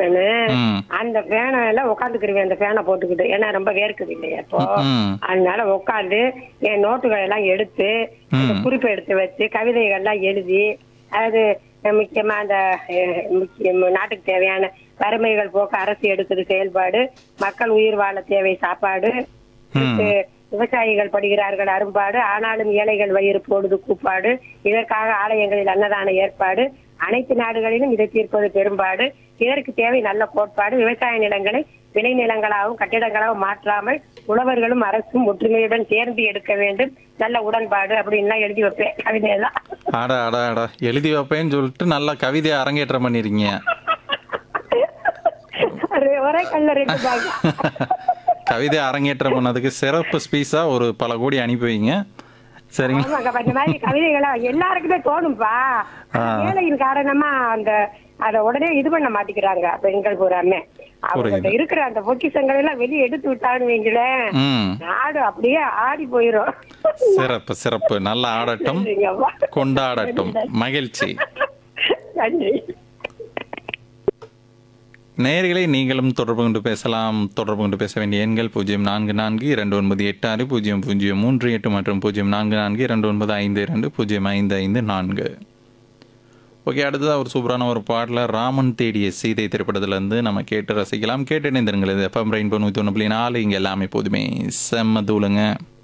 Fan ம் அந்த ஃபேனை எல்லாம் உட்காந்துக்கிருவேன் அந்த ஃபேனை போட்டுக்கிட்டு ஏன்னா ரொம்ப வேர்க்குது இல்லையா இப்போ ம் அதனால உட்காந்து என் நோட்டுகள் எல்லாம் எடுத்து அந்த குறிப்பு எடுத்து வச்சு கவிதைகள் எல்லாம் எழுதி அது அஹ், முக்கியமா அந்த அஹ், முக்கியம் நாட்டுக்கு தேவையான வறுமைகள் போக்க அரசு எடுக்குது செயல்பாடு மக்கள் உயிர் வாழ தேவை சாப்பாடு அடுத்து விவசாயிகள் படுகிறார்கள் அரும்பாடு ஆனாலும் ஏழைகள் வயிறு போடுது கூப்பாடு இதற்காக ஆலயங்களில் அன்னதான ஏற்பாடு அனைத்து நாடுகளிலும் இதை தீர்ப்பது பெரும்பாடு இதற்கு தேவை நல்ல கோட்பாடு விவசாய நிலங்களை விளை நிலங்களாகவும் கட்டிடங்களாகவும் மாற்றாமல் உழவர்களும் அரசும் ஒற்றுமையுடன் சேர்ந்து எடுக்க வேண்டும் நல்ல உடன்பாடு அப்படின்லாம் எழுதி வைப்பேன் கவிதையெல்லாம் அட அட அட எழுதி வைப்பேன்னு சொல்லிட்டு நல்லா கவிதையை அரங்கேற்றம் பண்ணிருக்கீங்க ஒரு- ஒரே கல்ல ரெண்டு பாங்க கவிதை அரங்கேற்றம் பண்ணதுக்கு சிறப்பு ஸ்பீஸா ஒரு பல கோடி அனுப்பி வைங்க சரிங்க ஆமாங்க அப்ப இந்த மாதிரி கவிதைகளா எல்லாருக்குமே தோணும்பா ஏழையின் காரணமா அந்த அத உடனே இது பண்ண மாட்டேங்கிறாங்க பெண்கள் பூராமே அவங்க இருக்கிற அந்த பொக்கிஷங்கள் எல்லாம் வெளியே எடுத்து விட்டான்னு வைங்களேன் ம் நாடு அப்படியே ஆடி போயிரும் சிறப்பு சிறப்பு நல்லா ஆடட்டும் நன்றிங்கப்பா. கொண்டாடட்டும் மகிழ்ச்சி நன்றி நேயர்களை நீங்களும் தொடர்பு கொண்டு பேசலாம் தொடர்பு கொண்டு பேச வேண்டிய எண்கள் பூஜ்ஜியம் நான்கு நான்கு இரண்டு ஒன்பது எட்டு ஆறு பூஜ்ஜியம் பூஜ்ஜியம் மூன்று எட்டு மற்றும் பூஜ்ஜியம் நான்கு நான்கு இரண்டு ஒன்பது ஐந்து இரண்டு பூஜ்ஜியம் ஐந்து ஐந்து நான்கு ஓகே அடுத்ததாக ஒரு சூப்பரான ஒரு பாடல ராமன் தேடிய சீதை திரைப்படத்திலேருந்து நம்ம கேட்டு ரசிக்கலாம் கேட்டு இணைந்திருங்கள் இது எஃப்எம் ரெயின்போ நூற்றி ஒன்று புள்ளி நாலு இங்கே எல்லாமே போதுமே செம்ம தூளுங்க